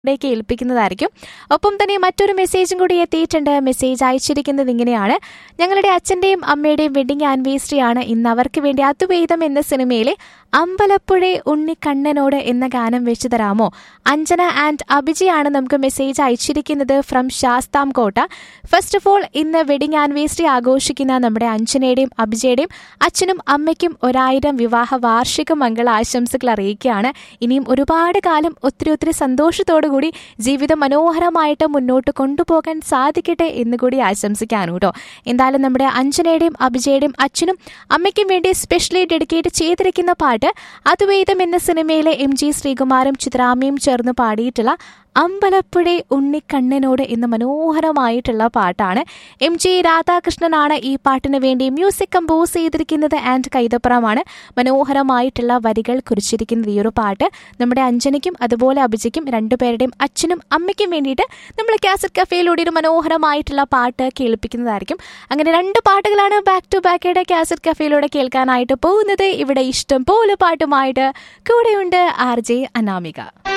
ിലേക്ക് ഏൽപ്പിക്കുന്നതായിരിക്കും ഒപ്പം തന്നെ മറ്റൊരു മെസ്സേജും കൂടി എത്തിയിട്ടുണ്ട് മെസ്സേജ് അയച്ചിരിക്കുന്നത് ഇങ്ങനെയാണ് ഞങ്ങളുടെ അച്ഛൻ്റെയും അമ്മയുടെയും വെഡിങ് ആനിവേഴ്സറി ആണ് ഇന്ന് അവർക്ക് വേണ്ടി അതുവേദം എന്ന സിനിമയിലെ അമ്പലപ്പുഴ ഉണ്ണിക്കണ്ണനോട് എന്ന ഗാനം വെച്ചു തരാമോ അഞ്ജന ആൻഡ് അഭിജിയാണ് നമുക്ക് മെസ്സേജ് അയച്ചിരിക്കുന്നത് from Sasthamkotta first of all ഇന്ന് വെഡിങ് ആനിവേഴ്സറി ആഘോഷിക്കുന്ന നമ്മുടെ അഞ്ജനയുടെയും അഭിജയുടെയും അച്ഛനും അമ്മയ്ക്കും ഒരായിരം വിവാഹ വാർഷിക മംഗള ആശംസകൾ അറിയിക്കുകയാണ് ഇനിയും ഒരുപാട് കാലം ഒത്തിരി ഒത്തിരി സന്തോഷത്തോടു കൂടി ജീവിതം മനോഹരമായിട്ട് മുന്നോട്ട് കൊണ്ടുപോകാൻ സാധിക്കട്ടെ എന്ന് കൂടി ആശംസിക്കാനും കേട്ടോ എന്തായാലും നമ്മുടെ അഞ്ജനയുടെയും അഭിജയുടെയും അച്ഛനും അമ്മയ്ക്കും വേണ്ടി സ്പെഷ്യലി ഡെഡിക്കേറ്റ് ചെയ്തിരിക്കുന്ന പാട്ട് അതുവേദം എന്ന സിനിമയിലെ എം ജി ശ്രീകുമാറും ചിത്രാമ്മയും ചേർന്ന് പാടിയിട്ടുള്ള അമ്പലപ്പുഴ ഉണ്ണിക്കണ്ണനോട് എന്ന മനോഹരമായിട്ടുള്ള പാട്ടാണ് എം ജി രാധാകൃഷ്ണനാണ് ഈ പാട്ടിന് വേണ്ടി മ്യൂസിക് കമ്പോസ് ചെയ്തിരിക്കുന്നത് ആൻഡ് കൈതപ്പുറമാണ് മനോഹരമായിട്ടുള്ള വരികൾ കുറിച്ചിരിക്കുന്നത് ഈ ഒരു പാട്ട് നമ്മുടെ അഞ്ജനയ്ക്കും അതുപോലെ അഭിജയ്ക്കും രണ്ടുപേരുടെയും അച്ഛനും അമ്മയ്ക്കും വേണ്ടിയിട്ട് നമ്മൾ കാസറ്റ് കഫേയിലൂടെ ഒരു മനോഹരമായിട്ടുള്ള പാട്ട് കേൾപ്പിക്കുന്നതായിരിക്കും അങ്ങനെ രണ്ട് പാട്ടുകളാണ് ബാക്ക് ടു ബാക്കയുടെ കാസറ്റ് കഫേയിലൂടെ കേൾക്കാനായിട്ട് പോകുന്നത് ഇവിടെ ഇഷ്ടം പോലെ പാട്ടുമായിട്ട് കൂടെയുണ്ട് ആർ ജെ അനാമിക